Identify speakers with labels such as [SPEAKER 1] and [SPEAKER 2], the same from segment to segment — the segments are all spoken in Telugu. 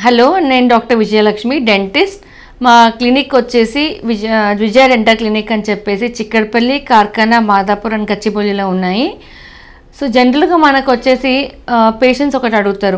[SPEAKER 1] హలో నేను డాక్టర్ విజయలక్ష్మి డెంటిస్ట్ మా క్లినిక్ వచ్చేసి విజయ విజయ డెంటల్ క్లినిక్ అని చెప్పేసి చిక్కడపల్లి కార్ఖానా మాదాపూర్ అండ్ గచ్చిబౌలిలో ఉన్నాయి సో జనరల్గా మనకు వచ్చేసి పేషెంట్స్ ఒకటి అడుగుతారు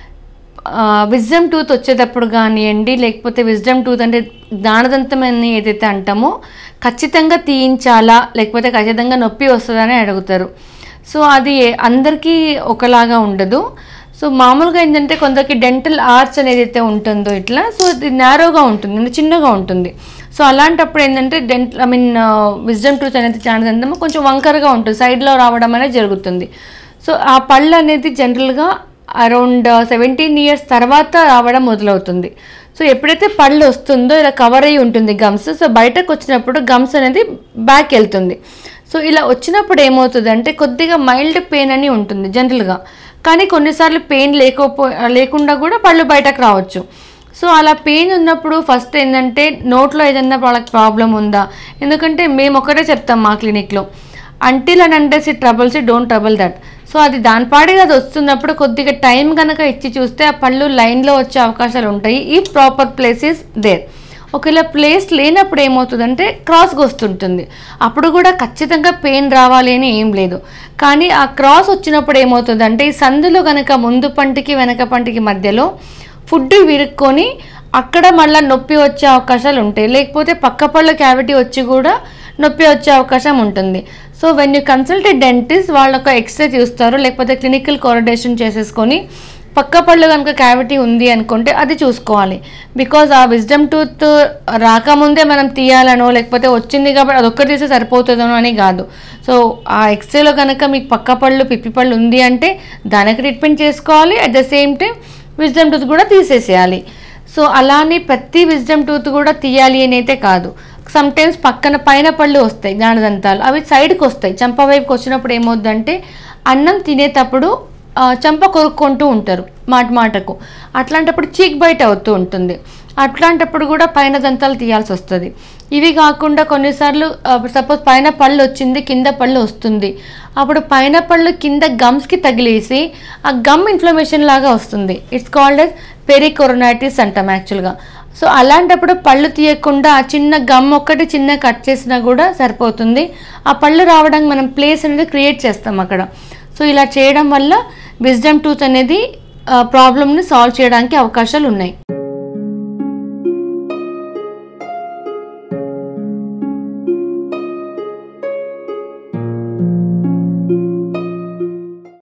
[SPEAKER 1] విజ్డమ్ టూత్ వచ్చేటప్పుడు కానివ్వండి లేకపోతే విజ్డమ్ టూత్ అంటే జ్ఞానదంతం అని ఏదైతే అంటామో ఖచ్చితంగా తీయించాలా లేకపోతే ఖచ్చితంగా నొప్పి వస్తుందని అడుగుతారు సో అది అందరికీ ఒకలాగా ఉండదు సో మామూలుగా ఏంటంటే కొందరికి డెంటల్ ఆర్చ్ అనేది అయితే ఉంటుందో ఇట్లా సో అది నేరోగా ఉంటుంది అంటే చిన్నగా ఉంటుంది సో అలాంటప్పుడు ఏంటంటే dental I mean wisdom tooth అనేది జ్ఞానదంతము కొంచెం వంకరగా ఉంటుంది సైడ్లో రావడం అనేది జరుగుతుంది సో ఆ పళ్ళు అనేది జనరల్గా అరౌండ్ సెవెంటీన్ ఇయర్స్ తర్వాత రావడం మొదలవుతుంది సో ఎప్పుడైతే పళ్ళు వస్తుందో ఇలా కవర్ అయ్యి ఉంటుంది గమ్స్ సో బయటకు వచ్చినప్పుడు గమ్స్ అనేది బ్యాక్ వెళ్తుంది సో ఇలా వచ్చినప్పుడు ఏమవుతుంది అంటే కొద్దిగా మైల్డ్ పెయిన్ అని ఉంటుంది జనరల్గా కానీ కొన్నిసార్లు పెయిన్ లేకపో లేకుండా కూడా పళ్ళు బయటకు రావచ్చు సో అలా పెయిన్ ఉన్నప్పుడు ఫస్ట్ ఏంటంటే నోట్లో ఏదైనా వాళ్ళకి ప్రాబ్లం ఉందా ఎందుకంటే మేము ఒకటే చెప్తాం మా క్లినిక్లో until and unless it troubles it don't trouble that so అది దాని పాడిగా అది వస్తున్నప్పుడు కొద్దిగా టైం కనుక ఇచ్చి చూస్తే ఆ పళ్ళు లైన్లో వచ్చే అవకాశాలు ఉంటాయి ఈ ప్రాపర్ ప్లేస్ ఇస్ దేర్ ఒకవేళ ప్లేస్ లేనప్పుడు ఏమవుతుందంటే క్రాస్గా వస్తుంటుంది అప్పుడు కూడా ఖచ్చితంగా పెయిన్ రావాలి అని ఏం లేదు కానీ ఆ క్రాస్ వచ్చినప్పుడు ఏమవుతుందంటే ఈ సందులో కనుక ముందు పంటికి వెనక పంటికి మధ్యలో ఫుడ్ విరుక్కొని అక్కడ మళ్ళీ నొప్పి వచ్చే అవకాశాలు ఉంటాయి లేకపోతే పక్క పళ్ళ క్యావిటీ వచ్చి కూడా నొప్పి వచ్చే అవకాశం ఉంటుంది so when you consult dentist వాళ్ళు ఒక ఎక్స్రే చూస్తారు లేకపోతే క్లినికల్ కోరడేషన్ చేసేసుకొని పక్క పళ్ళు కనుక క్యావిటీ ఉంది అనుకుంటే అది చూసుకోవాలి బికాజ్ ఆ విజ్డమ్ టూత్ రాకముందే మనం తీయాలనో లేకపోతే వచ్చింది కాబట్టి అది ఒక్కటి తీస్తే సరిపోతుందనో అని కాదు సో ఆ ఎక్స్రేలో కనుక మీకు పక్క పళ్ళు పిప్పి పళ్ళు ఉంది అంటే దానికి ట్రీట్మెంట్ చేసుకోవాలి at the same time wisdom tooth కూడా తీసేసేయాలి సో అలానే ప్రతి విజ్డమ్ టూత్ కూడా తీయాలి అని అయితే కాదు సమ్ టైమ్స్ పక్కన పైన పళ్ళు వస్తాయి జ్ఞానదంతాలు అవి సైడ్కి వస్తాయి చంప వైపుకి వచ్చినప్పుడు ఏమవుద్దంటే అన్నం తినేటప్పుడు ఆ, చంప కొరుక్కుంటూ ఉంటారు మాట మాటకు అట్లాంటప్పుడు చీక్ బయట అవుతూ ఉంటుంది అట్లాంటప్పుడు కూడా పైన దంతాలు తీయాల్సి వస్తుంది ఇవి కాకుండా కొన్నిసార్లు సపోజ్ పైన పళ్ళు వచ్చింది కింద పళ్ళు వస్తుంది అప్పుడు పైన పళ్ళు కింద గమ్స్కి తగిలేసి ఆ గమ్ ఇన్ఫ్లమేషన్ లాగా వస్తుంది ఇట్స్ కాల్డ్ ఎస్ పెరికొరొనైటిస్ అంటాం యాక్చువల్గా సో అలాంటప్పుడు పళ్ళు తీయకుండా ఆ చిన్న గమ్ ఒక్కటి చిన్న కట్ చేసినా కూడా సరిపోతుంది ఆ పళ్ళు రావడానికి మనం ప్లేస్ అనేది క్రియేట్ చేస్తాం అక్కడ సో ఇలా చేయడం వల్ల విజ్డమ్ టూత్ అనేది ప్రాబ్లమ్ని సాల్వ్ చేయడానికి అవకాశాలు ఉన్నాయి